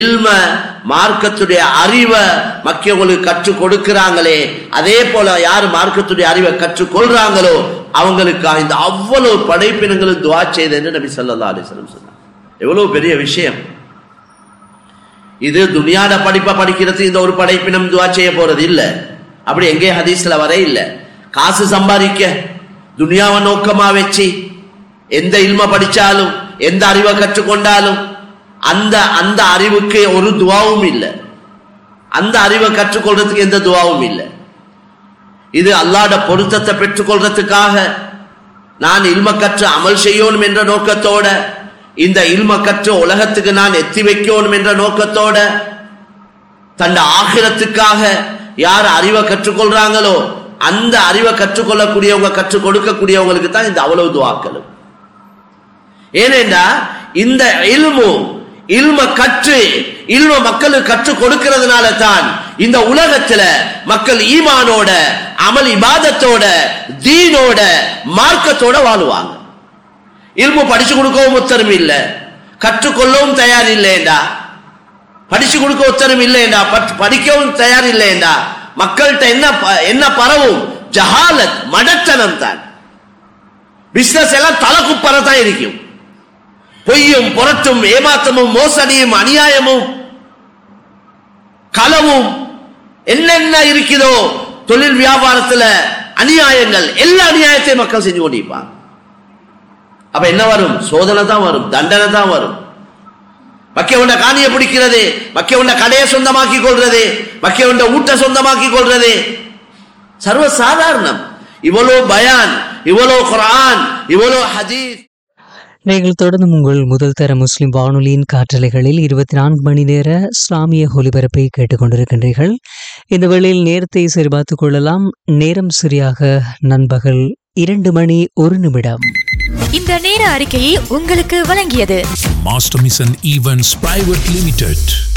இல்ம மார்க்கத்துடைய அறிவை மக்களுக்கு கற்றுக் கொடுக்கிறாங்களே அதே போல யார் மார்க்கத்துடைய அறிவை கற்றுக் கொள்றாங்களோ அவங்களுக்கு இந்த அவ்வளவு படைப்பினங்களும் துவா செய்தேன்னு நபி ஸல்லல்லாஹு அலைஹி வஸல்லம் சொன்னார் எவ்வளவு பெரிய விஷயம் இது துனியாட படிப்பை படிக்கிறது இந்த ஒரு படைப்பினம் துவா செய்ய போறது இல்ல அப்படி எங்கே ஹதீஸ்ல வர இல்ல காசு சம்பாதிக்க துனியாவை நோக்கமா வச்சு எந்த இல்ம படிச்சாலும் எந்த அறிவை கற்றுக்கொண்டாலும் அந்த அந்த அறிவுக்கு ஒரு துவாவும் இல்லை அந்த அறிவை கற்றுக்கொள்றதுக்கு எந்த துவாவும் இல்லை இது அல்லாட பொருத்தத்தை பெற்றுக்கொள்றதுக்காக நான் இல்ம கற்று அமல் செய்யணும் என்ற நோக்கத்தோட இந்த இல்ம கற்று உலகத்துக்கு நான் எத்தி வைக்கணும் என்ற நோக்கத்தோட தன் ஆகிரத்துக்காக யார் அறிவை கற்றுக்கொள்றாங்களோ அந்த அறிவை கற்றுக்கொள்ளக்கூடியவங்க கற்றுக் கொடுக்கக்கூடியவங்களுக்கு தான் இந்த அவ்வளவு துவாக்களும் ஏனென்றா இந்த இல்மு இல்ம கற்று இல்ம மக்களுக்கு கற்றுக் கொடுக்கிறதுனால தான் இந்த உலகத்துல மக்கள் ஈமானோட அமல் இபாதத்தோட தீனோட மார்க்கத்தோட வாழுவாங்க இல்மு படிச்சு கொடுக்கவும் உத்தரவு இல்லை கற்றுக்கொள்ளவும் தயார் இல்லைண்டா படிச்சு கொடுக்க உத்தரவு இல்லைண்டா பட்- படிக்கவும் தயார் இல்லைண்டா மக்கள்கிட்ட என்ன ப- என்ன பரவும் ஜஹாலத் மடத்தனம் தான் பிசினஸ் எல்லாம் தலை குப்பரை தான் இருக்கும் பொய்யும் புரட்டும் ஏமாற்றமும் மோசடியும் அநியாயமும் களவும் என்னென்ன இருக்குதோ தொழில் வியாபாரத்துல அநியாயங்கள் எல்லா அநியாயத்தையும் மக்கள் செஞ்சு கொண்டிருப்பாங்க அப்ப என்ன வரும் சோதனை தான் வரும் தண்டனை தான் வரும் மக்கிய உண்ட காணியை பிடிக்கிறது மக்கிய உண்ட கடையை சொந்தமாக்கி கொள்றது மக்கிய உண்ட ஊட்ட சொந்தமாக்கி கொள்றது சர்வ சாதாரணம் இவ்வளோ பயான் இவ்வளோ குர்ஆன் இவ்வளோ ஹதீஸ் நீங்கள் தொடர்ந்து உங்கள் முதல் தர முஸ்லிம் வானொலியின் காற்றலைகளில் இருபத்தி நான்கு மணி நேர இஸ்லாமிய ஒலிபரப்பை கேட்டுக்கொண்டிருக்கின்றீர்கள் இந்த வேளையில் நேரத்தை சரிபார்த்துக் கொள்ளலாம் நேரம் சரியாக நண்பகல் இரண்டு மணி ஒரு நிமிடம் இந்த நேர அறிக்கையை உங்களுக்கு வழங்கியது Master Mission Events Private Limited.